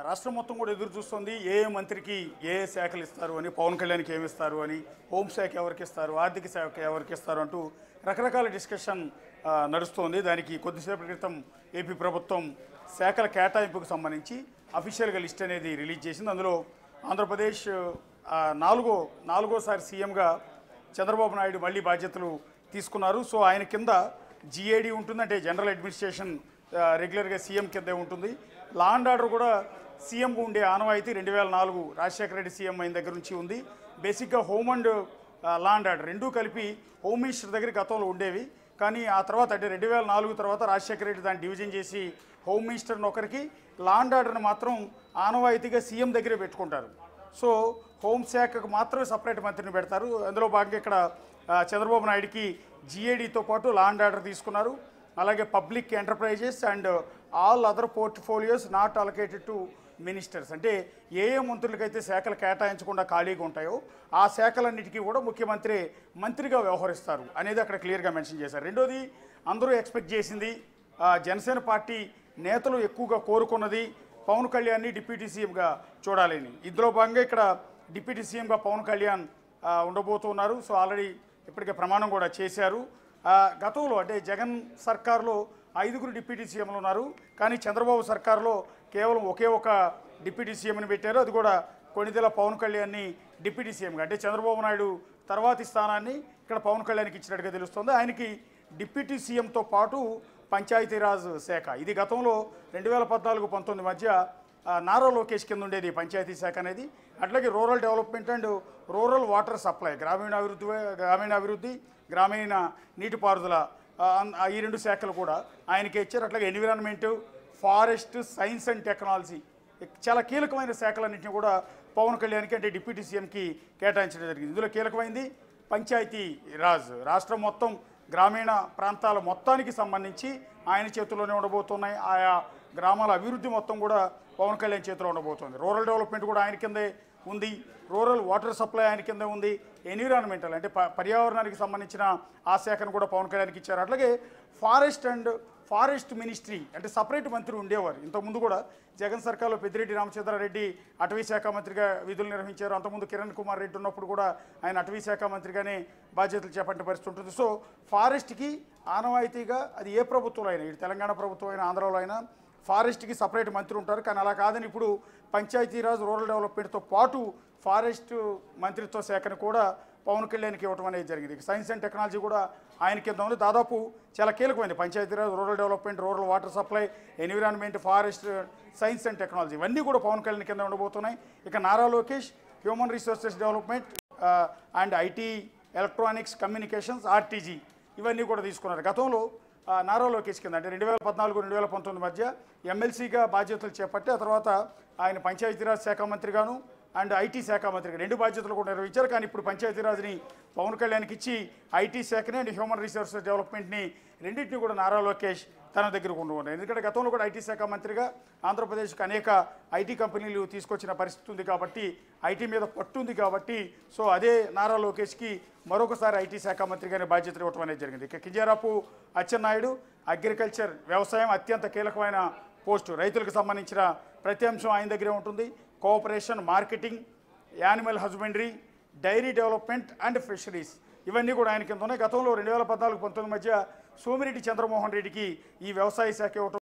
రాష్ట్రం మొత్తం కూడా ఎదురు చూస్తుంది ఏ ఏ మంత్రికి ఏ ఏ శాఖలు ఇస్తారు అని పవన్ కళ్యాణ్కి ఏమి ఇస్తారు అని హోంశాఖ ఎవరికి ఇస్తారు ఆర్థిక శాఖ ఎవరికి ఇస్తారు అంటూ రకరకాల డిస్కషన్ ఆ, నడుస్తోంది దానికి కొద్దిసేపటి క్రితం ఏపీ ప్రభుత్వం శాఖల కేటాయింపుకు సంబంధించి అఫీషియల్గా లిస్ట్ అనేది రిలీజ్ చేసింది అందులో ఆంధ్రప్రదేశ్ ఆ, నాలుగో నాలుగోసారి సీఎంగా చంద్రబాబు నాయుడు మళ్ళీ బాధ్యతలు తీసుకున్నారు సో ఆయన కింద జిఏడి ఉంటుంది అంటే జనరల్ అడ్మినిస్ట్రేషన్ ఆ, రెగ్యులర్గా సీఎం కిందే ఉంటుంది లా అండ్ ఆర్డర్ కూడా సీఎంకు ఉండే ఆనవాయితీ రెండు వేల నాలుగు రాజశేఖర రెడ్డి సీఎం అయిన దగ్గర నుంచి ఉంది బేసిక్గా హోమ్ అండ్ ఆ, లా అండ్ ఆర్డర్ రెండూ కలిపి హోమ్ మినిస్టర్ దగ్గర గతంలో ఉండేవి కానీ ఆ తర్వాత అంటే రెండు వేల నాలుగు తర్వాత రాజశేఖర రెడ్డి దాన్ని డివిజన్ చేసి హోమ్ మినిస్టర్ని ఒకరికి లా అండ్ ఆర్డర్ని మాత్రం ఆనవాయితీగా సీఎం దగ్గరే పెట్టుకుంటారు సో హోంశాఖకు మాత్రమే సపరేట్ మంత్రిని పెడతారు అందులో భాగంగా ఇక్కడ ఆ, చంద్రబాబు నాయుడికి జిఏడితో పాటు లా అండ్ ఆర్డర్ తీసుకున్నారు అలాగే public enterprises and all other portfolios not allocated to ministers అంటే ఏ ఏ మంత్రులకైతే శాఖలు కేటాయించకుండా ఖాళీగా ఉంటాయో ఆ శాఖలన్నిటికీ కూడా ముఖ్యమంత్రి మంత్రిగా వ్యవహరిస్తారు అనేది అక్కడ క్లియర్గా మెన్షన్ చేశారు రెండోది అందరూ ఎక్స్పెక్ట్ చేసింది ఆ, జనసేన పార్టీ నేతలు ఎక్కువగా కోరుకున్నది పవన్ కళ్యాణ్ని డిప్యూటీ సీఎంగా చూడాలని ఇందులో భాగంగా ఇక్కడ డిప్యూటీ సీఎంగా పవన్ కళ్యాణ్ ఆ, ఉండబోతున్నారు సో ఆల్రెడీ ఇప్పటికే ప్రమాణం కూడా చేశారు ఆ, గతంలో అంటే జగన్ సర్కార్లో ఐదుగురు డిప్యూటీ సీఎంలు ఉన్నారు కానీ చంద్రబాబు సర్కార్లో కేవలం ఒకే ఒక డిప్యూటీ సీఎంని పెట్టారు అది కూడా కొణిదెల పవన్ కళ్యాణ్ని డిప్యూటీ సీఎంగా అంటే చంద్రబాబు నాయుడు తర్వాతి స్థానాన్ని ఇక్కడ పవన్ కళ్యాణ్కి ఇచ్చినట్టుగా తెలుస్తుంది ఆయనకి డిప్యూటీ సీఎంతో పాటు పంచాయతీరాజ్ శాఖ ఇది గతంలో రెండు వేల పద్నాలుగు పంతొమ్మిది మధ్య ఆ, నారా లోకేష్ కింద ఉండేది పంచాయతీ శాఖ అనేది అట్లాగే rural development and rural water supply గ్రామీణ అభివృద్ధి గ్రామీణ అభివృద్ధి గ్రామీణ నీటిపారుదల ఆ, అన్- ఆ, ఈ రెండు శాఖలు కూడా ఆయనకే ఇచ్చారు అట్లాగే environment forest science and technology చాలా కీలకమైన శాఖలన్నింటినీ కూడా పవన్ కళ్యాణ్కి అంటే డిప్యూటీ సీఎంకి కేటాయించడం జరిగింది ఇందులో కీలకమైంది పంచాయతీ రాజ్ రాష్ట్రం మొత్తం గ్రామీణ ప్రాంతాల మొత్తానికి సంబంధించి ఆయన చేతుల్లోనే ఉండబోతున్నాయి ఆయా గ్రామాల అభివృద్ధి మొత్తం కూడా పవన్ కళ్యాణ్ చేతిలో ఉండబోతుంది రూరల్ డెవలప్మెంట్ కూడా ఆయన కిందే ఉంది రూరల్ వాటర్ సప్లై ఆయన కింద ఉంది ఎన్విరాన్మెంటల్ అంటే ప- పర్యావరణానికి సంబంధించిన ఆ శాఖను కూడా పవన్ కళ్యాణ్కి ఇచ్చారు అట్లాగే ఫారెస్ట్ అండ్ ఫారెస్ట్ మినిస్ట్రీ అంటే సపరేట్ మంత్రి ఉండేవారు ఇంతకుముందు కూడా జగన్ సర్కార్లో పెద్దిరెడ్డి రామచంద్రారెడ్డి అటవీ శాఖ మంత్రిగా విధులు నిర్వహించారు అంతకుముందు కిరణ్ కుమార్ రెడ్డి ఉన్నప్పుడు కూడా ఆయన అటవీ శాఖ మంత్రిగానే బాధ్యతలు చేపట్టే పరిస్థితి ఉంటుంది సో ఫారెస్ట్కి ఆనవాయితీగా అది ఏ ప్రభుత్వంలో అయినా ఇటు తెలంగాణ ప్రభుత్వం అయినా ఆంధ్రాలో అయినా ఫారెస్ట్కి సపరేట్ మంత్రి ఉంటారు కానీ అలా కాదని ఇప్పుడు పంచాయతీరాజ్ రూరల్ డెవలప్మెంట్తో పాటు ఫారెస్ట్ మంత్రిత్వ శాఖను కూడా పవన్ కళ్యాణ్కి ఇవ్వడం అనేది జరిగింది ఇక సైన్స్ అండ్ టెక్నాలజీ కూడా ఆయన కింద ఉంది దాదాపు చాలా కీలకమైంది Panchayati Raj rural development rural water supply environment forest science and technology ఇవన్నీ కూడా పవన్ కళ్యాణ్ కింద ఉండబోతున్నాయి ఇక Nara Lokesh human resources development and IT electronics communications RTG ఇవన్నీ కూడా తీసుకున్నారు గతంలో ఆ, నారా లోకేష్ కింద అంటే రెండు వేల పద్నాలుగు రెండు వేల పంతొమ్మిది మధ్య ఎమ్మెల్సీగా బాధ్యతలు చేపట్టి ఆ తర్వాత ఆయన పంచాయతీరాజ్ శాఖ మంత్రిగాను అండ్ ఐటీ శాఖ మంత్రిగా రెండు బాధ్యతలు కూడా నిర్వహించారు కానీ ఇప్పుడు పంచాయతీరాజ్ని పవన్ కళ్యాణ్కి ఇచ్చి ఐటీ శాఖని అండ్ హ్యూమన్ రిసోర్సెస్ డెవలప్మెంట్ని రెండింటిని కూడా నారా లోకేష్ తన దగ్గర ఉండుకున్నారు ఎందుకంటే గతంలో కూడా ఐటీ శాఖ మంత్రిగా ఆంధ్రప్రదేశ్కి అనేక ఐటీ కంపెనీలు తీసుకొచ్చిన పరిస్థితి ఉంది కాబట్టి ఐటీ మీద పట్టు ఉంది కాబట్టి సో అదే నారా లోకేష్కి మరొకసారి ఐటీ శాఖ మంత్రిగానే బాధ్యతలు ఇవ్వటం అనేది జరిగింది ఇక కింజారాపు అచ్చెన్నాయుడు అగ్రికల్చర్ వ్యవసాయం అత్యంత కీలకమైన పోస్టు రైతులకు సంబంధించిన ప్రతి అంశం ఆయన దగ్గరే ఉంటుంది cooperation marketing animal husbandry dairy development and fisheries ఇవన్నీ కూడా ఆయన కింద ఉన్నాయి గతంలో రెండు వేల పద్నాలుగు పంతొమ్మిది మధ్య సోమిరెడ్డి చంద్రమోహన్ రెడ్డికి ఈ వ్యవసాయ శాఖ ఇవ్వటం